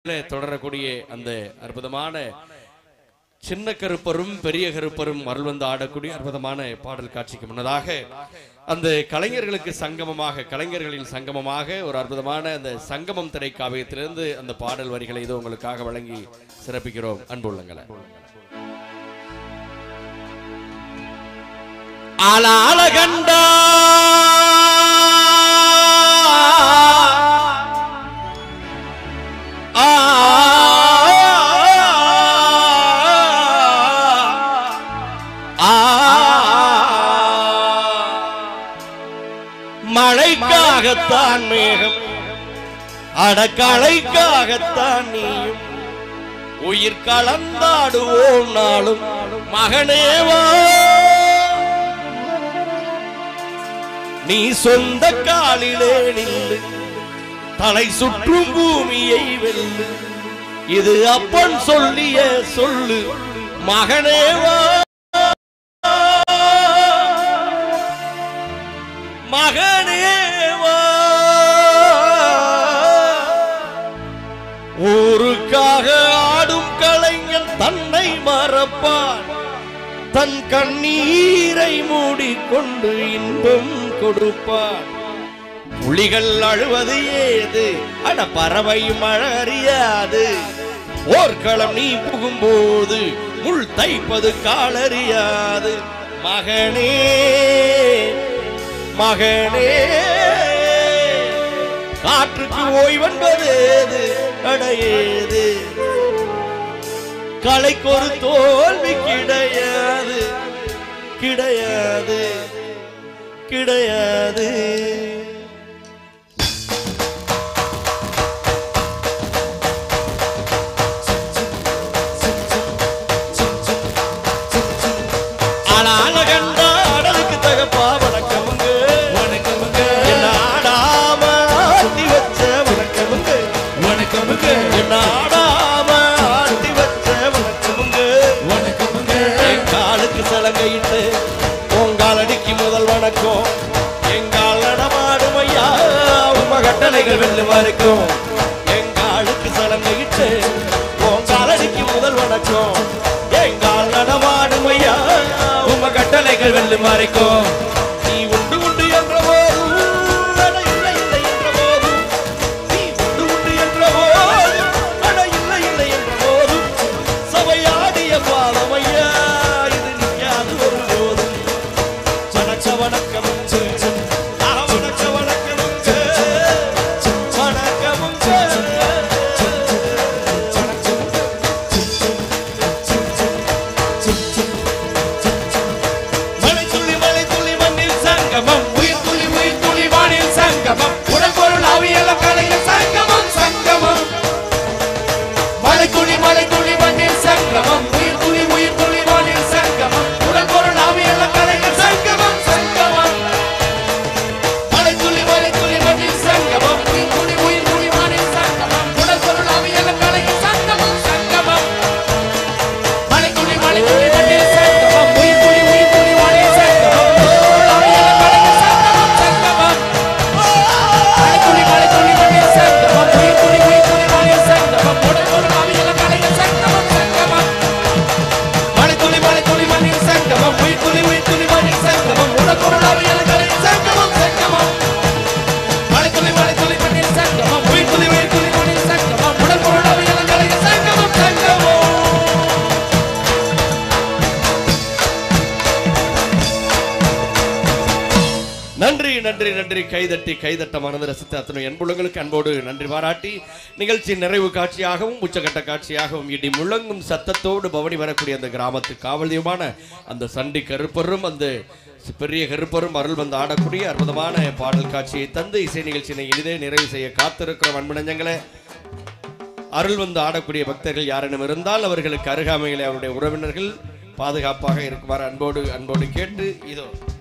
தொடரக்கூடிய அந்த அற்புதமான சின்ன கருப்பரும் பெரிய கருப்பரும் அருள் வந்து ஆடக்கூடிய அற்புதமான பாடல் காட்சிக்கு முன்னதாக அந்த கலைஞர்களுக்கு சங்கமமாக கலைஞர்களின் சங்கமமாக ஒரு அற்புதமான அந்த சங்கமம் திரை காவியத்திலிருந்து அந்த பாடல் வரிகளை இது உங்களுக்காக வழங்கி சிறப்பிக்கிறோம் அன்புள்ளங்களை ஆளாள கண்டா மழைக்காகத்தான் மேகம் அடக்கழைக்காகத்தான் நீயும் உயிர் கலந்தாடுவோம் நாளும் மகனேவா நீ சொந்த காலிலே நில்லு தலை சுற்றும் பூமியை வெல்லு இது அப்பன் சொல்லிய சொல்லு மகனேவா மகனேவா ஊருக்காக ஆடும் கலைஞன் தன்னை மறப்பான் தன் கண்ணீரை மூடிக்கொண்டு இன்பம் கொடுப்பான் புலிகள் அழுவது ஏது அட பறவையும் அழறியாது போர்க்களம் நீ புகும்போது முள் தைப்பது காலறியாது மகனே மகனே காற்றுக்கு ஓய்வென்பது ஏது அடையேது கலைக்கு ஒரு தோல்வி கிடையாது கிடையாது கிடையாது ஆளாள கண்டா அடலுக்கு தகப்பா வணக்கமுங்க வணக்கமுங்க என்ன ஆடாம ஆட்டி வச்ச வணக்கமுங்க வணக்கமுங்க என்ன ஆடாம ஆட்டி வச்ச வணக்கமுங்க வணக்கமுங்க என் காலுக்கு சலங்கையிட்டு உங்காலடிக்கு முதல் வணக்கம் எங்கால் நடமாடும் ஐயா உம கட்டளைகள் வெல்லு வரைக்கும் எங்காலுக்கு சலங்கையிட்டு உங்காலடிக்கு முதல் வணக்கம் எங்கால் நடமாடும் ஐயா உம கட்டளைகள் வெல்லு வரைக்கும் நீ உண்டு உண்டு என்ற போதும் அட இல்லை இல்லை என்ற போதும் நீ உண்டு உண்டு என்ற போதும் அட இல்லை இல்லை என்ற போதும் சபையாடிய பாதமையா இது நிற்காது ஒரு போதும் வணக்க வணக்கம் ஆ, வணக்க வணக்கம் வணக்கம் மலை துளி மலை துளி மண்ணில் சங்கமம் உயிர் துளி உயிர் துளி வானில் சங்கமம் உடல் பொருள் அவியல கலையில் சங்கமம் சங்கமம் மலை துளி மலை துளி மண்ணில் சங்கமம் உயிர் துளி உயிர் துளி வானில் சங்கமம் உடல் பொருள் அவியல கலையில் சங்கமம் சங்கமம் மலை துளி மலை துளி மண்ணில் சங்கமம் உயிர் துளி உயிர் துளி வானில் சங்கமம் உடல் பொருள் அவியல கலையில் சங்கமம் சங்கமம் மலை துளி மலை துளி மண்ணில் சங்கமம் உயிர் துளி உயிர் துளி வானில் சங்கமம் அவியல கலையில் சங்கமம் சங்கமம் மலை துளி மலை துளி மண்ணில் சங்கமம் உயிர் துளி உயிர் துளி வானில் சங்கமம் உடல் பொருள் அவியல கலையில் சங்கமம் சங்கமம் மலை துளி மலை துளி மண்ணில் சங்கமம் உயிர் துளி உயிர் துளி வானில் சங்கமம் உடல் பொருள் அவியல கலையில் சங்கமம் சங்கமம் மலை துளி மலை துளி மண்ணில் சங்கமம் உயிர் துளி உயிர் துளி வானில் சங்கமம் உடல் பொருள் அவியல கலையில் சங்கமம் சங்கமம் நன்றி நன்றி நன்றி கைதட்டி கைதட்ட மனது ரசித்த அத்தனை என்புலங்களுக்கு அன்போடு நன்றி பாராட்டி நிகழ்ச்சி நிறைவு காட்சியாகவும் உச்சகட்ட காட்சியாகவும் இடி முழங்கும் சத்தத்தோடு பவனி வரக்கூடிய அந்த கிராமத்து காவல் தெய்வமான அந்த சண்டி கருப்பரும் அந்த பெரிய கருப்பரும் அருள் வந்து ஆடக்கூடிய அற்புதமான பாடல் காட்சியை தந்து இசை நிகழ்ச்சியினை எளிதே நிறைவு செய்ய காத்திருக்கிற அன்பு நெஞ்சங்களே அருள் வந்து ஆடக்கூடிய பக்தர்கள் யாரேனும் இருந்தால் அவர்களுக்கு அருகாமையில் அவருடைய உறவினர்கள் பாதுகாப்பாக இருக்குமாறு அன்போடு அன்போடு கேட்டு இதோ